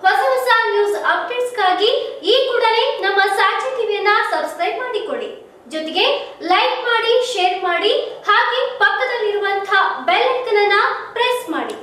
ಹೊಸ ಹೊಸ ನ್ಯೂಸ್ ಅಪ್ಡೇಟ್ಸ್ಗಾಗಿ ಈ ಕೂಡಲೇ ನಮ್ಮ ಸಾಕ್ಷಿ ಟಿವಿಯನ್ನ ಸಬ್ಸ್ಕ್ರೈಬ್ ಮಾಡಿಕೊಳ್ಳಿ ಜೊತೆಗೆ ಲೈಕ್ ಮಾಡಿ ಶೇರ್ ಮಾಡಿ ಹಾಗೆ ಪಕ್ಕದಲ್ಲಿರುವಂತಹ ಬೆಲ್ ಐಕನ್ ಅನ್ನ ಪ್ರೆಸ್ ಮಾಡಿ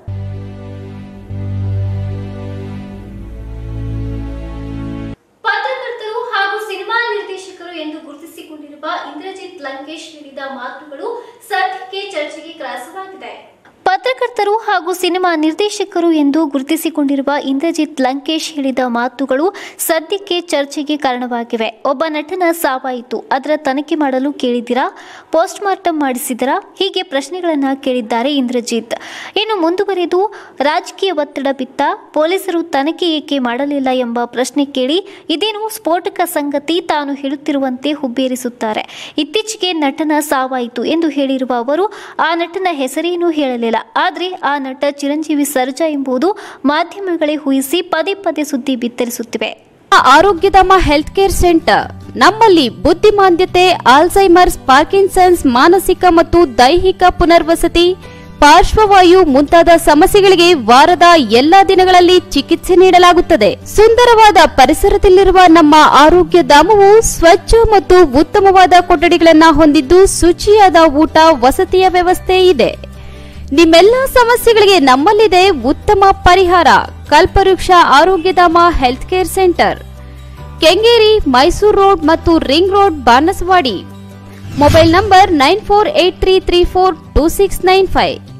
ಪತ್ರಕರ್ತರು ಹಾಗೂ ಸಿನಿಮಾ ನಿರ್ದೇಶಕರು ಎಂದು ಗುರುತಿಸಿಕೊಂಡಿರುವ ಇಂದ್ರಜಿತ್ ಲಂಕೇಶ್ ಹೇಳಿದ ಮಾತುಗಳು ಸದ್ಯಕ್ಕೆ ಚರ್ಚೆಗೆ ಗ್ರಾಸವಾಗಿದೆ ಪತ್ರಕರ್ತರು ಹಾಗೂ ಸಿನಿಮಾ ನಿರ್ದೇಶಕರು ಎಂದು ಗುರುತಿಸಿಕೊಂಡಿರುವ ಇಂದ್ರಜಿತ್ ಲಂಕೇಶ್ ಹೇಳಿದ ಮಾತುಗಳು ಸದ್ಯಕ್ಕೆ ಚರ್ಚೆಗೆ ಕಾರಣವಾಗಿವೆ ಒಬ್ಬ ನಟನ ಸಾವಾಯಿತು ಅದರ ತನಿಖೆ ಮಾಡಲು ಕೇಳಿದ್ದೀರಾ ಪೋಸ್ಟ್ ಮಾರ್ಟಮ್ ಮಾಡಿಸಿದರಾ ಹೀಗೆ ಪ್ರಶ್ನೆಗಳನ್ನು ಕೇಳಿದ್ದಾರೆ ಇಂದ್ರಜಿತ್ ಇನ್ನು ಮುಂದುವರೆದು ರಾಜಕೀಯ ಒತ್ತಡ ಬಿತ್ತ ಪೊಲೀಸರು ತನಿಖೆ ಏಕೆ ಮಾಡಲಿಲ್ಲ ಎಂಬ ಪ್ರಶ್ನೆ ಕೇಳಿ ಇದೇನು ಸ್ಫೋಟಕ ಸಂಗತಿ ತಾನು ಹೇಳುತ್ತಿರುವಂತೆ ಹುಬ್ಬೇರಿಸುತ್ತಾರೆ ಇತ್ತೀಚೆಗೆ ನಟನ ಸಾವಾಯಿತು ಎಂದು ಹೇಳಿರುವ ಅವರು ಆ ನಟನ ಹೆಸರೇನೂ ಹೇಳಲಿಲ್ಲ ಆದರೆ ಆ ನಟ ಚಿರಂಜೀವಿ ಸರ್ಜಾ ಎಂಬುದು ಮಾಧ್ಯಮಗಳೇ ಊಹಿಸಿ ಪದೇ ಪದೇ ಸುದ್ದಿ ಬಿತ್ತರಿಸುತ್ತಿವೆ ಆರೋಗ್ಯಧಾಮ ಹೆಲ್ತ್ ಕೇರ್ ಸೆಂಟರ್ ನಮ್ಮಲ್ಲಿ ಬುದ್ಧಿಮಾಂದ್ಯತೆ ಆಲ್ಝೈಮರ್ಸ್ ಪಾರ್ಕಿನ್ಸನ್ಸ್ ಮಾನಸಿಕ ಮತ್ತು ದೈಹಿಕ ಪುನರ್ವಸತಿ ಪಾರ್ಶ್ವವಾಯು ಮುಂತಾದ ಸಮಸ್ಯೆಗಳಿಗೆ ವಾರದ ಎಲ್ಲಾ ದಿನಗಳಲ್ಲಿ ಚಿಕಿತ್ಸೆ ನೀಡಲಾಗುತ್ತದೆ ಸುಂದರವಾದ ಪರಿಸರದಲ್ಲಿರುವ ನಮ್ಮ ಆರೋಗ್ಯ ಧಾಮವು ಸ್ವಚ್ಛ ಮತ್ತು ಉತ್ತಮವಾದ ಕೊಠಡಿಗಳನ್ನ ಹೊಂದಿದ್ದು ಶುಚಿಯಾದ ಊಟ ವಸತಿಯ ವ್ಯವಸ್ಥೆ ಇದೆ ನಿಮ್ಮೆಲ್ಲ ಸಮಸ್ಯೆಗಳಿಗೆ ನಮ್ಮಲ್ಲಿದೆ ಉತ್ತಮ ಪರಿಹಾರ Kalpavriksha Arogyadhama health care centre Kengeri Mysuru road ಮತ್ತು ring road Banasavadi mobile number nine four eight three three four two six nine five